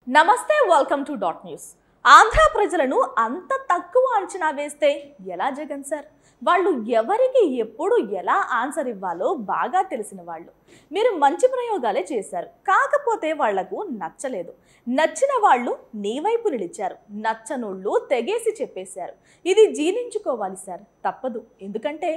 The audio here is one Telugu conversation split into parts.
నమస్తే welcome to dot news Andhra ప్రజలను అంత తక్కువ అంచనా వేస్తే ఎలా జగన్ సార్ వాళ్ళు ఎవరికి ఎప్పుడు ఎలా ఆన్సర్ ఇవ్వాలో బాగా తెలిసిన వాళ్ళు మీరు మంచి ప్రయోగాలే చేశారు కాకపోతే వాళ్లకు నచ్చలేదు నచ్చిన వాళ్ళు నీ వైపు నిలిచారు నచ్చనోళ్ళు తెగేసి చెప్పేశారు ఇది జీర్ణించుకోవాలి సార్ తప్పదు ఎందుకంటే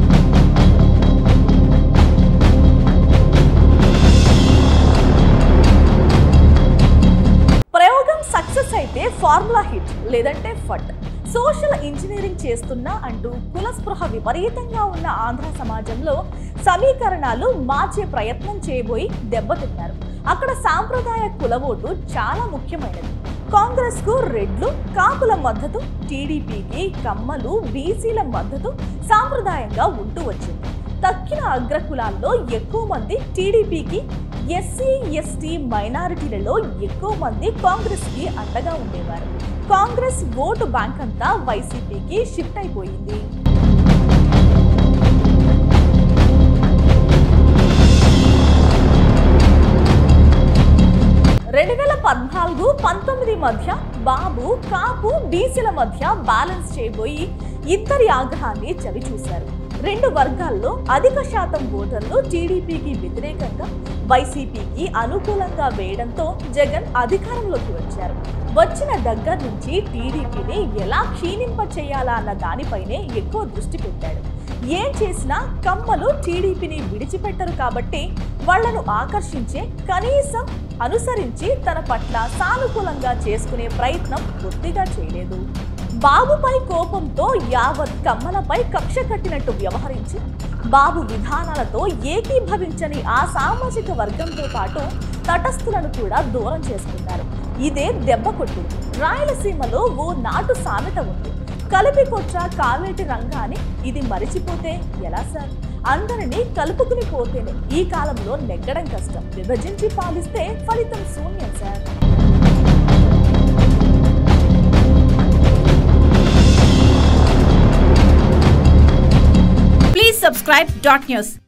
ప్రయోగం సక్సెస్ అయితే ఫార్ములా హిట్ లేదంటే ఫట్ సోషల్ ఇంజనీరింగ్ చేస్తున్నా అంటూ కులస్పృహ విపరీతంగా ఉన్న ఆంధ్ర సమాజంలో సమీకరణాలు మార్చే ప్రయత్నం చేయబోయి దెబ్బతిన్నారు అక్కడ సాంప్రదాయ కుల ఓటు చాలా ముఖ్యమైనది కాంగ్రెస్ కు రెడ్లు కాపుల మద్దతు టీడీపీకి కమ్మలు బీసీల మద్దతు సాంప్రదాయంగా ఉంటూ వచ్చింది తక్కిన అగ్రకులాల్లో ఎక్కువ మంది టీడీపీకి ఎస్సీ ఎస్టీ మైనారిటీలలో ఎక్కువ మంది కాంగ్రెస్ కి అండగా ఉండేవారు కాంగ్రెస్ ఓటు బ్యాంక్ అంతా వైసీపీకి షిఫ్ట్ అయిపోయింది రెండు వేల పద్నాలుగు పంతొమ్మిది మధ్య బాబు కాపు బీసీల మధ్య బ్యాలెన్స్ చేయబోయి ఇద్దరి ఆగ్రహాన్ని చవి చూశారు రెండు వర్గాల్లో అధిక శాతం ఓటర్లు టీడీపీకి వ్యతిరేకంగా వైసీపీకి అనుకూలంగా వేయడంతో జగన్ అధికారంలోకి వచ్చారు వచ్చిన దగ్గర నుంచి టీడీపీని ఎలా క్షీణింప చేయాలా అన్న దానిపైనే ఎక్కువ దృష్టి పెట్టాడు ఏం చేసినా కమ్మలు టీడీపీని విడిచిపెట్టరు కాబట్టి వాళ్లను ఆకర్షించే కనీసం అనుసరించి తన పట్ల సానుకూలంగా చేసుకునే ప్రయత్నం బొత్తిగా చేయలేదు బాబుపై కోపంతో యావత్ కమ్మలపై కక్ష కట్టినట్టు వ్యవహరించి బాబు విధానాలతో ఏకీభవించని ఆ సామాజిక వర్గంతో పాటు తటస్థులను కూడా దూరం చేసుకున్నారు ఇదే దెబ్బ కొట్టింది రాయలసీమలో ఓ నాటు సామెత ఉంది కలిపికొచ్చ కావేటి రంగాన్ని ఇది మరిచిపోతే ఎలా సార్ అందరినీ కలుపుకుని పోతేనే ఈ కాలంలో నెగ్గడం కష్టం విభజించి పాలిస్తే ఫలితం శూన్యం sir Please subscribe Dot News.